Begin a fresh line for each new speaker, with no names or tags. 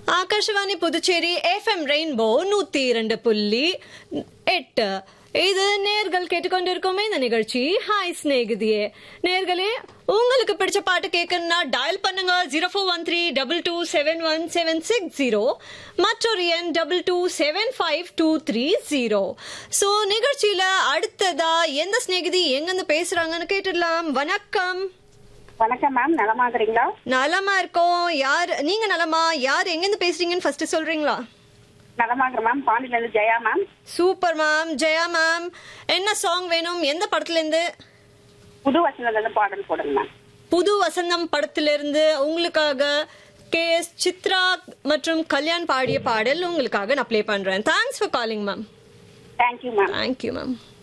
Akashvani Puducherry FM rainbow நூத்தி இரண்டு புள்ளி எட்டு இது நேர்கள் கேட்டுக்கொண்டிருக்கோமே இந்த நிகழ்ச்சி ஹாய் ஸ்நேகிதியே நேர்களே உங்களுக்கு பிடிச்ச பாட்டு கேட்கணும்னா டயல் பண்ணுங்க zero four one three double two seven one seven six zero மற்றொரு எண் double two seven five two three zero so நிகழ்ச்சியில அடுத்ததா எந்த ஸ்நேகிதி எங்கிருந்து பேசுறாங்கன்னு கேட்டுடலாம் வணக்கம்
வணக்கம் மேம் நலமா இருக்கிறீங்களா
நலமா இருக்கோம் யார் நீங்க நலமா யார் எங்கிருந்து பேசுறீங்கன்னு ஃபர்ஸ்ட் சொல்றீங்களா
நலமா இருக்கிற மேம் பாண்டியில இருந்து Jaya ma'am
super ma'am Jaya ma'am என்ன சாங் வேணும் எந்த படத்துல இருந்து
புது வசனத்துல இருந்து பாடல் போடுங்க மேம்
புது வசந்தம் படத்திலிருந்து உங்களுக்காக கே எஸ் சித்ரா மற்றும் கல்யாண் பாடிய பாடல் உங்களுக்காக நான் ப்ளே பண்றேன் thanks for calling ma'am
thank you ma'am
thank you ma'am